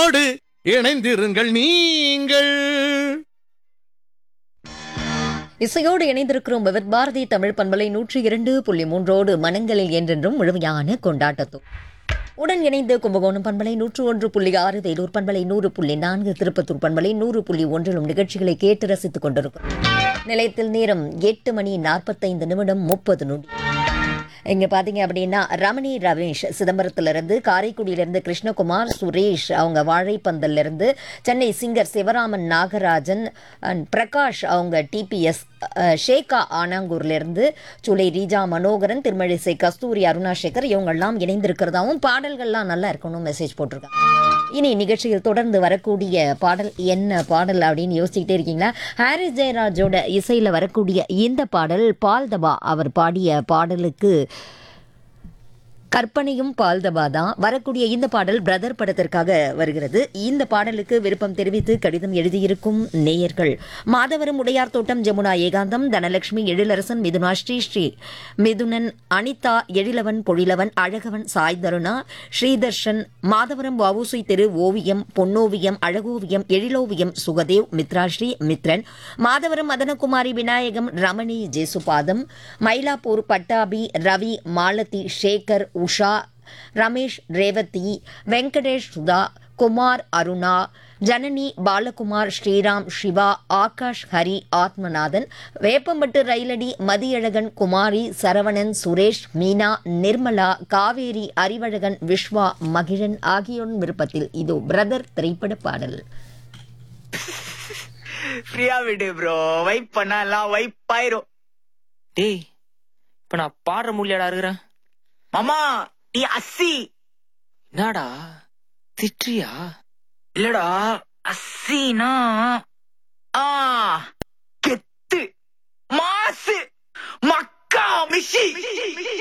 இசையோடு இணைந்திருங்கள் நீங்கள் இசையோடு இணைந்திருக்கிறோம் விவித் பாரதி தமிழ் பண்பலை நூற்றி இரண்டு புள்ளி மூன்றோடு மனங்களில் என்றென்றும் முழுமையான கொண்டாட்டத்தும் உடன் இணைந்து கும்பகோணம் பண்பலை நூற்று ஒன்று புள்ளி ஆறு வேலூர் பண்பலை நூறு புள்ளி நான்கு திருப்பத்தூர் பண்பலை நூறு புள்ளி ஒன்றிலும் நிகழ்ச்சிகளை கேட்டு ரசித்துக் கொண்டிருக்கிறோம் நிலையத்தில் நேரம் எட்டு மணி நாற்பத்தைந்து நிமிடம் முப்பது நொடி இங்க பாத்தீங்க அப்படின்னா ரமணி ரமேஷ் சிதம்பரத்திலிருந்து காரைக்குடியிலிருந்து கிருஷ்ணகுமார் சுரேஷ் அவங்க வாழைப்பந்தல்ல இருந்து சென்னை சிங்கர் சிவராமன் நாகராஜன் and பிரகாஷ் அவங்க டிபிஎஸ் ஷேகா ஆனாங்கூர்ல இருந்து சுலை ரீஜா மனோகரன் திருமழிசை கஸ்தூரி அருணாசேகர் இவங்கெல்லாம் இணைந்திருக்கிறதாவும் பாடல்கள்லாம் நல்லா இருக்கணும் மெசேஜ் போட்டிருக்காங்க இனி நிகழ்ச்சியில் தொடர்ந்து வரக்கூடிய பாடல் என்ன பாடல் அப்படின்னு யோசிச்சுக்கிட்டே இருக்கீங்களா ஹாரிஸ் ஜெயராஜோட இசையில் வரக்கூடிய இந்த பாடல் பால்தபா அவர் பாடிய பாடலுக்கு கற்பனையும் பால்தபா தான் வரக்கூடிய இந்த பாடல் பிரதர் படத்திற்காக வருகிறது இந்த பாடலுக்கு விருப்பம் தெரிவித்து கடிதம் எழுதியிருக்கும் நேயர்கள் மாதவரம் உடையார் தோட்டம் ஜமுனா ஏகாந்தம் தனலட்சுமி எழிலரசன் மிதுனா ஸ்ரீ ஸ்ரீ மிதுனன் அனிதா எழிலவன் பொழிலவன் அழகவன் சாய் தருணா ஸ்ரீதர்ஷன் மாதவரம் வவுசி தெரு ஓவியம் பொன்னோவியம் அழகோவியம் எழிலோவியம் சுகதேவ் மித்ராஸ்ரீ மித்ரன் மாதவரம் மதனகுமாரி விநாயகம் ரமணி ஜேசுபாதம் மயிலாப்பூர் பட்டாபி ரவி மாலதி சேகர் உஷா ரமேஷ் ரேவதி வெங்கடேஷ் சுதா குமார் அருணா ஜனனி பாலகுமார் ஸ்ரீராம் சிவா ஆகாஷ் ஹரி ஆத்மநாதன் வேப்பம்பட்டு ரயிலடி மதியழகன் குமாரி சரவணன் சுரேஷ் மீனா நிர்மலா காவேரி அறிவழகன் விஸ்வா மகிழன் ஆகியோர் விருப்பத்தில் இதோ பிரதர் திரைப்பட பாடல் ஃப்ரீயா விடு ப்ரோ வைப் பண்ணலாம் வைப் ஆயிரும் டேய் இப்ப நான் பாடுற முடியாடா இருக்கிறேன் மாமா நீ அஸ்ஸி என்னடா திட்றியா இல்லடா அஸ்ஸினா ஆ கெத்து மாசு மக்கா மிஷி